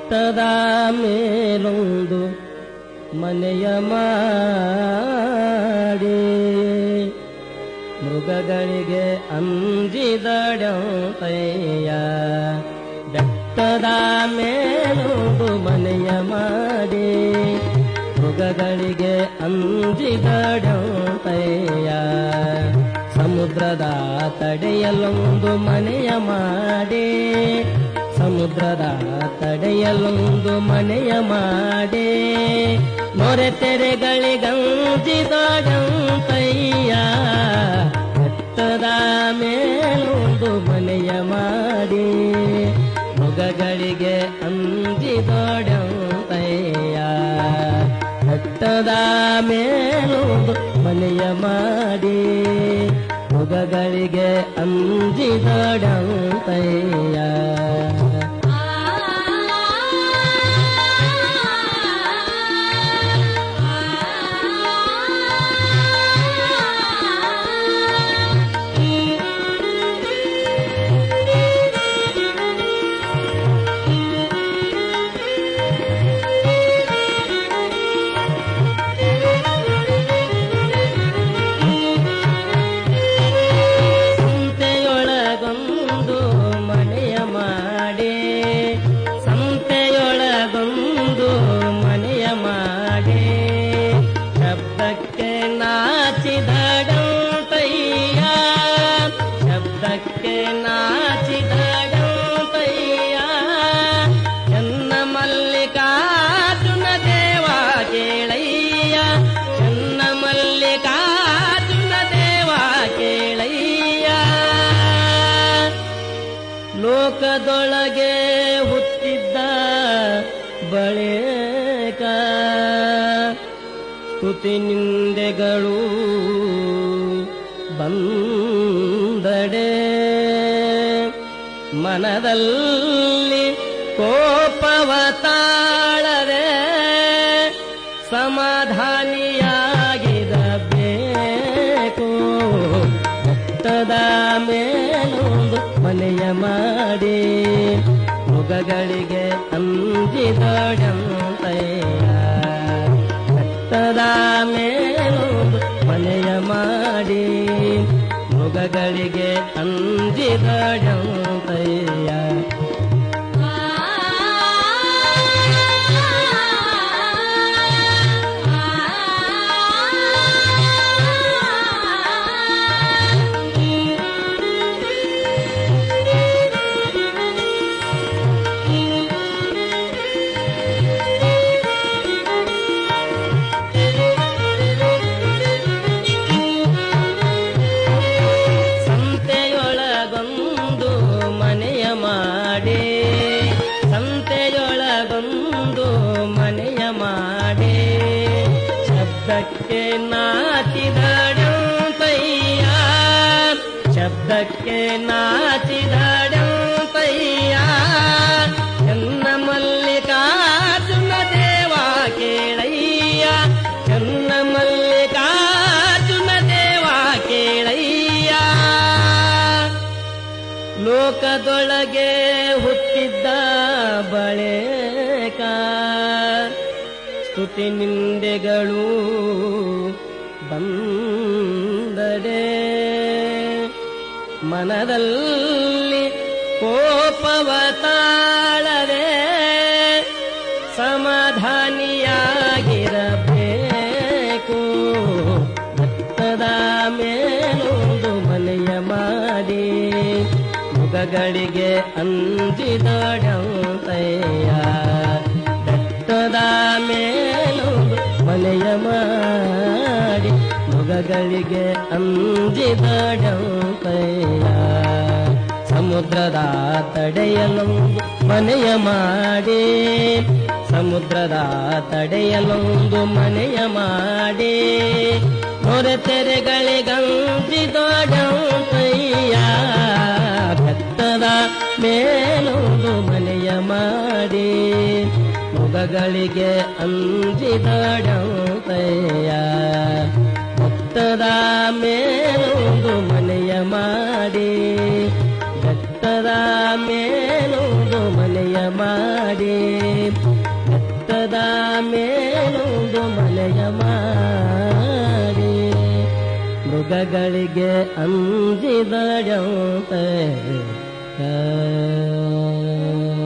ಬೆಟ್ಟದ ಮೇಲೊಂದು ಮನೆಯ ಮಾಡಿ ಮೃಗಗಳಿಗೆ ಅಂಜಿದಡಂತಯ್ಯ ಬೆಟ್ಟದ ಮೇಲೊಂದು ಮನೆಯ ಮಾಡಿ ಮೃಗಗಳಿಗೆ ಅಂಜಿದಡಂತಯ್ಯ ಸಮುದ್ರದ ತಡೆಯಲೊಂದು ಮನೆಯ ಮಾಡಿ ಸಮುದ್ರದ ತಡೆಯಲೊಂದು ಮನೆಯ ಮಾಡಿ ಮೊರೆ ತೆರೆಗಳಿಗಂಜಿದಡಂತಯ್ಯ ಬೆಟ್ಟದ ಮೇಲೊಂದು ಮನೆಯ ಮಾಡಿ ಮೃಗಗಳಿಗೆ ಅಂಜಿದೊಡಂತಯ್ಯ ಬೆಟ್ಟದ ಮೇಲೊಂದು ಮನೆಯ ಮಾಡಿ ಮೃಗಗಳಿಗೆ ಅಂಜಿದೊಡಂತಯ್ಯ ಸಂತೆಯೊಳಗೊಂದು ಮನೆಯ ಮಾಡಿ ಸಂತೆಯೊಳಗೊಂದು ಮನೆಯ ಮಾಡಿ ಶಬ್ದಕ್ಕೆ ನಾಚಿದಡಂತಯ್ಯ ಶಬ್ದಕ್ಕೆ ನಾಚಿದಡಂತಯ್ಯ ಚನ್ನ ಮಲ್ಲಿಕಾರ್ಜುನ ದೇವ ಕೇಳಯ್ಯ ಚನ್ನ ಮಲ್ಲಿಕಾರ್ಜುನ ದೇವ ಕೇಳಯ್ಯ ಲೋಕದೊಳಗೆ ಹುಟ್ಟಿದ್ದ ಬಳಿಕ ಸ್ತುತಿ ನಿಂದೆಗಳು ಬಂದಡೆ ಮನದಲ್ಲಿ ಕೋಪವ ತಾಳದೆ ಸಮಾಧಾನಿಯಾಗಿರಬೇಕು ಭಕ್ತದ ಮೇಲೊಂದು ಮನೆಯ ಮಾಡಿ ಮೃಗಗಳಿಗೆ ಅಂಜಿದೊಡಂತಯ್ಯ ಭಕ್ತದ ಮೇಲೊಂದು ಮನೆಯ ಮಾಡಿ ಮೃಗಗಳಿಗೆ ಅಂಜಿದೊಡಂತಯ್ಯ ಸಂತೆಯೊಳಗೊಂದು ಮನೆಯ ಮಾಡಿ ಸಂತೆಯೊಳಗೊಂದು ಮನೆಯ ಮಾಡಿ ಶಬ್ದಕ್ಕೆ ನಾಚಿದಡಂತಯ್ಯ ಶಬ್ದಕ್ಕೆ ನಾಚಿದಡಂತಯ್ಯ ಚನ್ನ ಮಲ್ಲಿಕಾರ್ಜುನ ದೇವ ಕೇಳಯ್ಯ ಚನ್ನ ಮಲ್ಲಿಕಾರ್ಜುನ ದೇವ ಕೇಳಯ್ಯ ಲೋಕದೊಳಗೆ ಹುಟ್ಟಿದ್ದ ಬಳಿಕ ಸ್ತುತಿ ನಿಂದೆಗಳು ಬಂದಡೆ ಮನದಲ್ಲಿ ಕೋಪವ ತಾಳದೆ ಸಮಾಧಾನಿಯಾಗಿರಬೇಕು ಭಕ್ತದ ಮೇಲೊಂದು ಮನೆಯ ಮಾಡಿ ಮುಖಗಳಿಗೆ ಅಂಜಿದೊಡಂತಯ್ಯ ಬೆಟ್ಟದ ಮೇಲೊಂದು ಮನೆಯ ಮಾಡಿ ಮುಖಗಳಿಗೆ ಅಂಜಿದೊಡಂತಯ್ಯ ಸಮುದ್ರದ ತಡೆಯಲೊಂದು ಮನೆಯ ಮಾಡಿ ಸಮುದ್ರದ ತಡೆಯಲೊಂದು ಮನೆಯ ಮಾಡಿ ಹೊರೆ ತೆರೆಗಳಿಗಂಜಿದೊಡಂತಯ್ಯ ಬೆತ್ತದ ಮೇಲೊಂದು ಮನೆಯ ಮಾಡಿ ಮುಗಗಳಿಗೆ ಅಂಜಿದೊಡಂತಯ್ಯ ಬೆತ್ತದ ಮೇಲೊಂದು ಮನೆಯ ಮಾಡಿ ಬೆತ್ತದ ಮೇಲೊಂದು ಮನೆಯ ಮಾಡಿ ಮನೆಯ ಮಾಡಿ ಮೃಗಗಳಿಗೆ ಅಂಜಿದಡಂತೆ ಆ